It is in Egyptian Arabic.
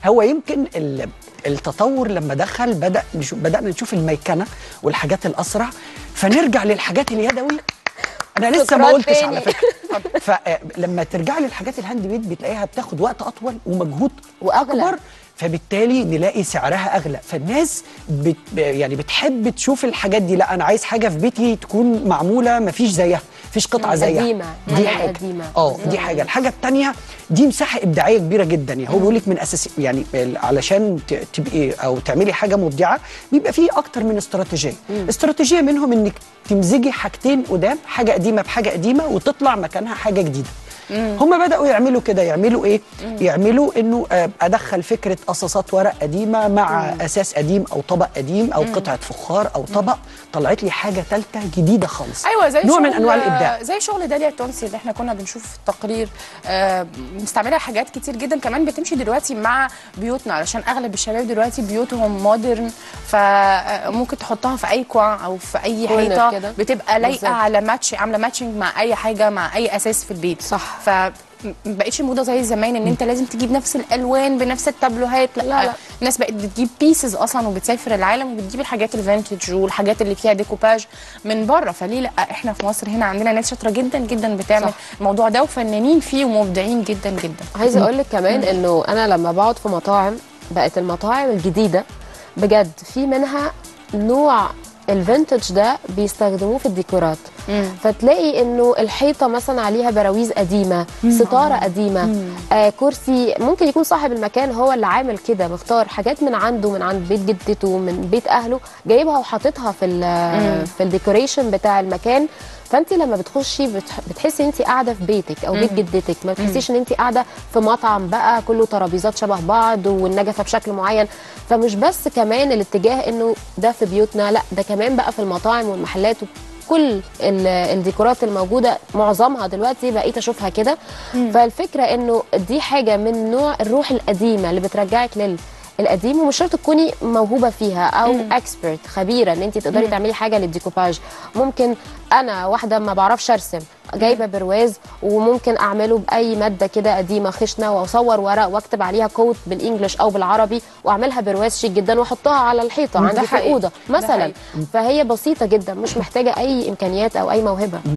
هو يمكن ال- التطور لما دخل بدا نشو- بدانا نشوف الميكنه والحاجات الاسرع فنرجع للحاجات اليدوي انا لسه ما سكرات قلتش تاني. على فكره فلما ترجع للحاجات الهاند ميد بتلاقيها بتاخد وقت اطول ومجهود وأغلى. اكبر فبالتالي نلاقي سعرها اغلى فالناس بت يعني بتحب تشوف الحاجات دي لا انا عايز حاجه في بيتي تكون معموله مفيش زيها مفيش قطعه زيها قديمة، دي حاجة حاجه قديمة. اه دي حاجه الحاجه الثانيه دي مساحه ابداعيه كبيره جدا يعني هو بيقول لك من اساس يعني ال- علشان ت- تبقي او تعملي حاجه مبدعه بيبقى فيه اكتر من استراتيجيه استراتيجيه منهم انك تمزجي حاجتين قدام حاجه قديمه بحاجه قديمه وتطلع مكانها حاجه جديده هم بداوا يعملوا كده يعملوا ايه يعملوا انه آه، ادخل فكره قصاصات ورق قديمه مع اساس قديم او طبق قديم او قطعه فخار او طبق طلعت لي حاجه ثالثه جديده خالص ايوه زي نوع من شغل- انواع الابداع زي شغل داليا التونسي اللي احنا كنا بنشوف في التقرير آه، مستعمله حاجات كتير جدا كمان بتمشي دلوقتي مع بيوتنا علشان اغلب الشباب دلوقتي بيوتهم مودرن فممكن تحطها في اي كوع او في اي كورنر حيطه كده. بتبقى لايقه بالظبط. على ماتش عامله ماتشنج مع اي حاجه مع اي اساس في البيت صح. ف م- بقتش الموضه زي زمان ان انت لازم تجيب نفس الالوان بنفس التابلوهات لا, لا، لا. الناس بقت بتجيب بيسز اصلا وبتسافر العالم وبتجيب الحاجات الفينتج والحاجات اللي فيها ديكوباج من بره فليه لا احنا في مصر هنا عندنا ناس شاطره جدا جدا بتعمل صح. الموضوع ده وفنانين فيه ومبدعين جدا جدا عايزه اقول لك كمان انه انا لما بقعد في مطاعم بقت المطاعم الجديده بجد في منها نوع الفينتج ده بيستخدموه في الديكورات فتلاقي انه الحيطه مثلا عليها براويز قديمه ستاره قديمه آه كرسي ممكن يكون صاحب المكان هو اللي عامل كده مختار حاجات من عنده من عند بيت جدته من بيت اهله جايبها وحاططها في ال- في الديكوريشن بتاع المكان فانت لما بتخشي بتح- بتحسي ان انت قاعده في بيتك او بيت جدتك ما بتحسيش ان انت قاعده في مطعم بقى كله ترابيزات شبه بعض والنجفه بشكل معين فمش بس كمان الاتجاه انه ده في بيوتنا لا ده كمان بقى في المطاعم والمحلات كل ال- الديكورات الموجوده معظمها دلوقتي بقيت اشوفها كده فالفكره انه دي حاجه من نوع الروح القديمه اللي بترجعك لل القديم ومش شرط تكوني موهوبه فيها او اكسبرت خبيره ان انت تقدري تعملي حاجه للديكوباج ممكن انا واحده ما بعرفش ارسم جايبه برواز وممكن اعمله باي ماده كده قديمه خشنه واصور ورق واكتب عليها كود بالانجلش او بالعربي واعملها برواز شيك جدا واحطها على الحيطه ده عندي في حقيقي. الاوضه ده مثلا حقيقي. فهي بسيطه جدا مش محتاجه اي امكانيات او اي موهبه